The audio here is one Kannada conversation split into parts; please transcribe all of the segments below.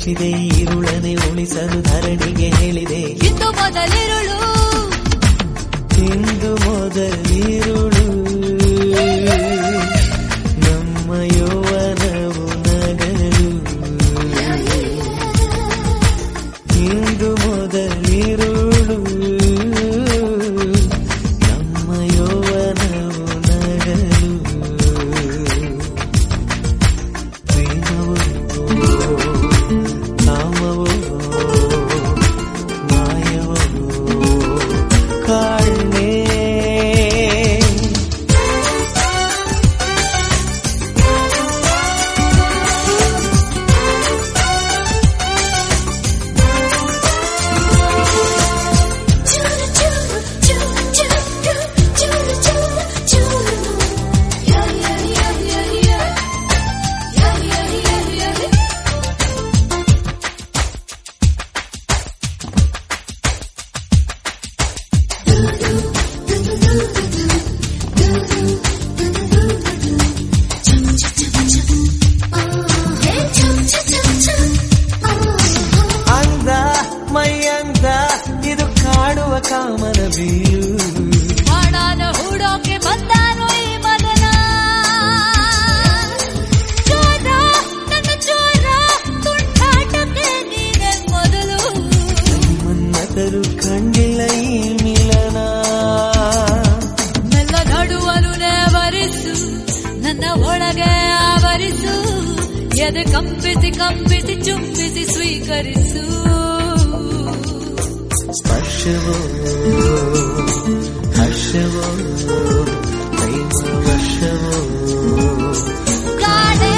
ಮುಚ್ಚಿದೆ ಈರುಳನೆ ಉಳಿಸಲು ಧರಣಿಗೆ ಹೇಳಿದೆ ಇಂದು ಮೊದಲಿರುಳು ಇಂದು ಮೊದಲಿರುಳು ನಮ್ಮ ಯೌವನವು ನಗಲು ಇಂದು ಮೊದಲಿರುಳು ನಮ್ಮ ಯೌವನವು ನಗಲು ಪ್ರೇಮವೋ ಕಾಮವೋ ಮಾಯವೋ ಕಾಣೆ ಅಂದ ಮೈಯಂದ ಇದು ಕಾಡುವ ಕಾಮನ ಬೀರು ಮಾಡಾನ ಹೂಡೋಕೆ ಬಂದಾನು ಈ ಮದನ ಚೋರ ನನ್ನ ಚೋರ ತುಂಟಾಟಕ್ಕೆ ನೀನೆ ಮೊದಲು ಮನ್ನತರು ಕಂಡಿಲ್ಲ ಈ ಮಿಲನ ಮೆಲ್ಲ ನಡುವನು ನೇವರಿಸು ನನ್ನ ಒಳಗೆ ಆವರಿಸು ಎದೆ ಕಂಪಿಸಿ ಕಂಪಿಸಿ ಚುಂಬಿಸಿ ಸ್ವೀಕರಿಸು ಸ್ಪರ್ಶವೋ ಹರ್ಷವೋ ಪ್ರೇಮ ವರ್ಷವೋ ಕಾಣೆ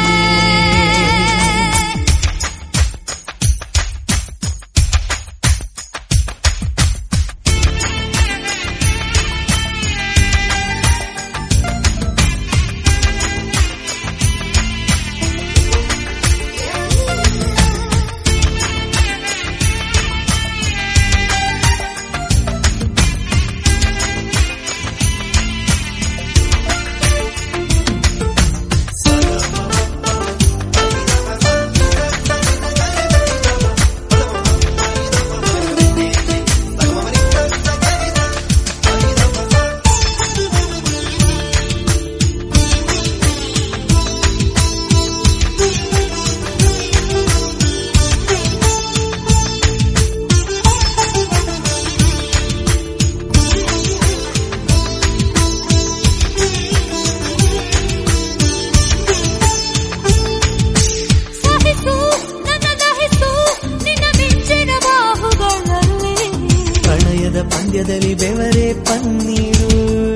ಸಹಿಸು ನನ್ನ ದಹಿಸು ನಿನ್ನ ಮಿಂಚಿನ ಬಾಹುಗಳಲ್ಲಿ ಪ್ರಣಯದ ಪಂದ್ಯದಲ್ಲಿ ಬೆವರೇ ಪನ್ನೀರು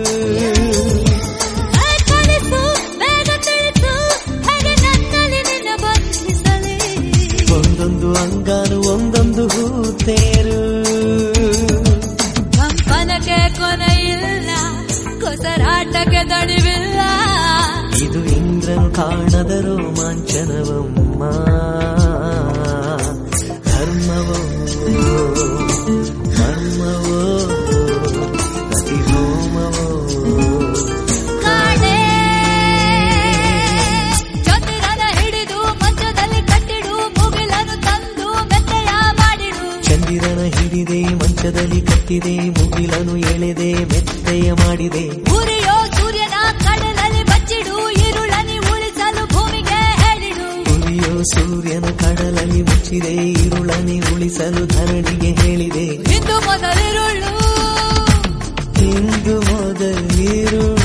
ಕಲಿಸು ಬೇಗ ತಿಳಿಸು ಹಾಗೆ ನನ್ನಲ್ಲಿ ನಿನ್ನ ಬಂಧಿಸಲಿ ಒಂದೊಂದು ಅಂಗಾನು ಒಂದೊಂದು ಹೂತೇರು ಕಂಪನಕ್ಕೆ ಕೊನೆ ಇಲ್ಲ ಕೊಸರಾಟಕ್ಕೆ ತಡಿವಿಲ್ಲ ಇದು ಇಂದ್ರನು ಕಾಣದ ರೋಮಾಂಚನವಮ್ಮ ಧರ್ಮವೋ ಧರ್ಮವೋ ಅತಿ ಹೋಮವೋ ಕಾಣೆ ಚಂದಿರನ ಹಿಡಿದು ಮಂಚದಲ್ಲಿ ಕಟ್ಟಿಡು ಮುಗಿಲನ್ನು ತಂದು ಮೆತ್ತೆಯ ಮಾಡಿಡು ಚಂದಿರನ ಹಿಡಿದೆ ಮಂಚದಲ್ಲಿ ಕಟ್ಟಿದೆ ಮುಗಿಲನು ಎಳೆದೆ ಮೆತ್ತೆಯ ಮಾಡಿದೆ ಉರಿಯೋ ಸೂರ್ಯನ ಕಡಲಲ್ಲಿ ಬಚ್ಚಿಡು ಈರುಳನಿ ಉಳಿಸಲು ಭೂಮಿಗೆ ಹೇಳಿಡು ಉರಿಯೋ ಸೂರ್ಯನ ಕಡಲಲ್ಲಿ ಮುಚ್ಚಿದೆ ഇരുളನಿ ಉಳಿಸಲು ಧರಣಿಗೆ ಹೇಳಿದೆ ಇಂದು ಮೊದಲಿರುಳು ಇಂದು ಮೊದಲಿರುಳು